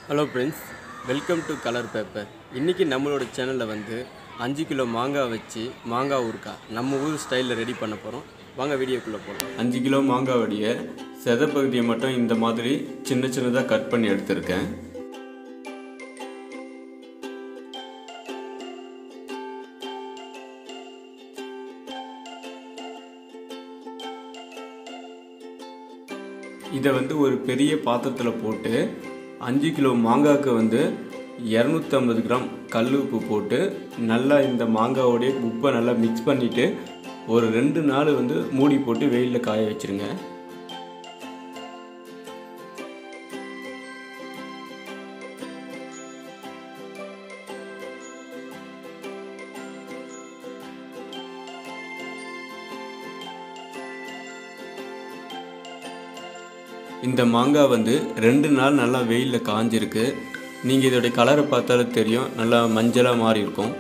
hello friends welcome to colour paper இன்றைக்கி நம்மளோட சேனலில் வந்து அஞ்சு கிலோ மாங்காய் வச்சு மாங்காய் ஊறுக்காய் நம்ம ஊர் ஸ்டைலில் ரெடி பண்ண போகிறோம் வாங்க வீடியோக்குள்ளே போகலாம் அஞ்சு கிலோ மாங்காய் வடிய செத பகுதியை மட்டும் இந்த மாதிரி சின்ன சின்னதாக கட் பண்ணி எடுத்திருக்கேன் இதை வந்து ஒரு பெரிய பாத்திரத்தில் போட்டு அஞ்சு கிலோ மாங்காய்க்கு வந்து இரநூத்தம்பது கிராம் கல் உப்பு போட்டு நல்லா இந்த மாங்காவோடைய உப்பை நல்லா மிக்ஸ் பண்ணிவிட்டு ஒரு ரெண்டு நாள் வந்து மூடி போட்டு வெயிலில் காய வச்சுருங்க இந்த மாங்காய் வந்து ரெண்டு நாள் நல்லா வெயிலில் காஞ்சிருக்கு நீங்கள் இதோடைய கலரை பார்த்தாலே தெரியும் நல்லா மஞ்சளாக மாறி இருக்கும்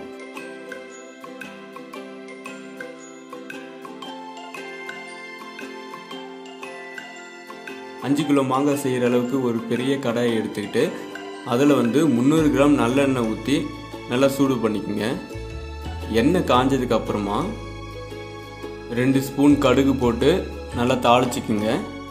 அஞ்சு கிலோ மாங்காய் செய்கிற அளவுக்கு ஒரு பெரிய கடாயை எடுத்துக்கிட்டு அதில் வந்து முந்நூறு கிராம் நல்லெண்ணெய் ஊற்றி நல்லா சூடு பண்ணிக்கோங்க எண்ணெய் காஞ்சதுக்கு அப்புறமா ரெண்டு ஸ்பூன் கடுகு போட்டு நல்லா தாளிச்சிக்குங்க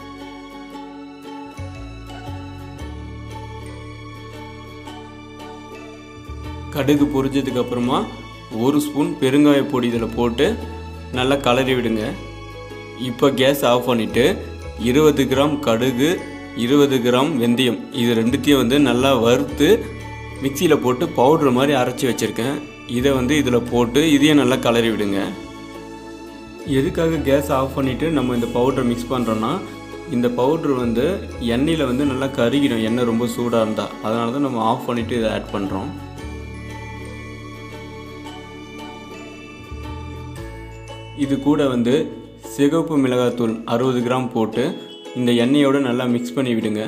கடுகு பொரிஞ்சதுக்கு அப்புறமா ஒரு ஸ்பூன் பெருங்காய பொடி இதில் போட்டு நல்லா கலரி விடுங்க இப்போ கேஸ் ஆஃப் பண்ணிவிட்டு இருபது கிராம் கடுகு இருபது கிராம் வெந்தயம் இது ரெண்டுத்தையும் வந்து நல்லா வறுத்து மிக்சியில் போட்டு பவுட்ரு மாதிரி அரைச்சி வச்சுருக்கேன் இதை வந்து இதில் போட்டு இதையும் நல்லா கலரி விடுங்க எதுக்காக கேஸ் ஆஃப் பண்ணிவிட்டு நம்ம இந்த பவுடரை மிக்ஸ் பண்ணுறோன்னா இந்த பவுட்ரு வந்து எண்ணெயில் வந்து நல்லா கருகிடும் எண்ணெய் ரொம்ப சூடாக இருந்தால் அதனால தான் நம்ம ஆஃப் பண்ணிவிட்டு இதை ஆட் பண்ணுறோம் இது கூட வந்து சிகப்பு மிளகாத்தூள் அறுபது கிராம் போட்டு இந்த எண்ணெயோடு நல்லா மிக்ஸ் பண்ணி விடுங்க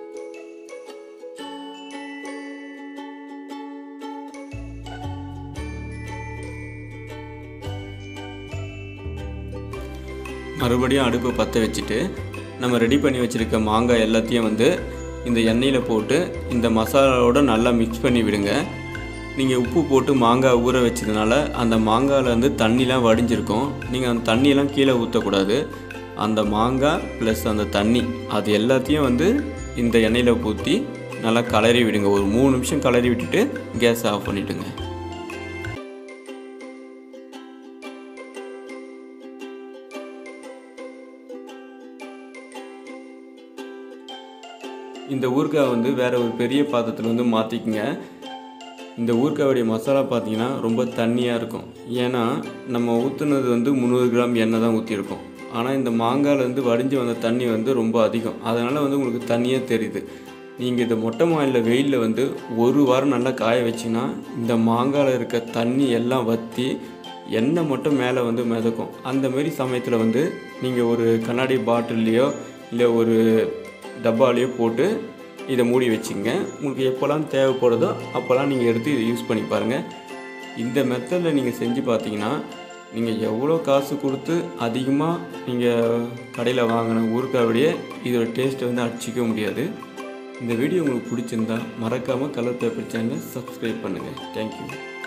மறுபடியும் அடுப்பை பற்ற வச்சுட்டு நம்ம ரெடி பண்ணி வச்சுருக்க மாங்காய் எல்லாத்தையும் வந்து இந்த எண்ணெயில் போட்டு இந்த மசாலாவோட நல்லா மிக்ஸ் பண்ணி விடுங்க நீங்கள் உப்பு போட்டு மாங்காய் ஊற வச்சதுனால அந்த மாங்காயில் வந்து தண்ணிலாம் வடிஞ்சிருக்கும் நீங்கள் அந்த தண்ணியெல்லாம் கீழே ஊற்றக்கூடாது அந்த மாங்காய் ப்ளஸ் அந்த தண்ணி அது எல்லாத்தையும் வந்து இந்த எண்ணெயில் ஊற்றி நல்லா கலரி விடுங்க ஒரு மூணு நிமிஷம் கலரி விட்டுட்டு கேஸ் ஆஃப் பண்ணிவிடுங்க இந்த ஊறுகாய் வந்து வேறு ஒரு பெரிய பாத்திரத்தில் வந்து மாற்றிக்குங்க இந்த ஊறுகாயுடைய மசாலா பார்த்தீங்கன்னா ரொம்ப தண்ணியாக இருக்கும் ஏன்னா நம்ம ஊற்றுனது வந்து முந்நூறு கிராம் எண்ணெய் தான் ஊற்றிருக்கோம் ஆனால் இந்த மாங்காயிலேருந்து வடிஞ்சு வந்த தண்ணி வந்து ரொம்ப அதிகம் அதனால் வந்து உங்களுக்கு தண்ணியாக தெரியுது நீங்கள் இந்த மொட்டை மாயில் வெயிலில் வந்து ஒரு வாரம் நல்லா காய வச்சிங்கன்னா இந்த மாங்காயில் இருக்க தண்ணி எல்லாம் வற்றி எண்ணெய் மட்டும் மேலே வந்து மிதக்கும் அந்த மாதிரி சமயத்தில் வந்து நீங்கள் ஒரு கண்ணாடி பாட்டில்லையோ இல்லை ஒரு டப்பாலேயோ போட்டு இதை மூடி வச்சுங்க உங்களுக்கு எப்போல்லாம் தேவைப்படுதோ அப்போல்லாம் நீங்கள் எடுத்து இதை யூஸ் பண்ணி பாருங்கள் இந்த மெத்தடில் நீங்கள் செஞ்சு பார்த்தீங்கன்னா நீங்கள் எவ்வளோ காசு கொடுத்து அதிகமாக நீங்கள் கடையில் வாங்கின ஊறுக்காயோடைய இதோட டேஸ்ட்டை வந்து அடிச்சிக்க முடியாது இந்த வீடியோ உங்களுக்கு பிடிச்சிருந்தா மறக்காமல் கலர் பேப்பர் சேனலை சப்ஸ்கிரைப் பண்ணுங்கள் தேங்க்யூ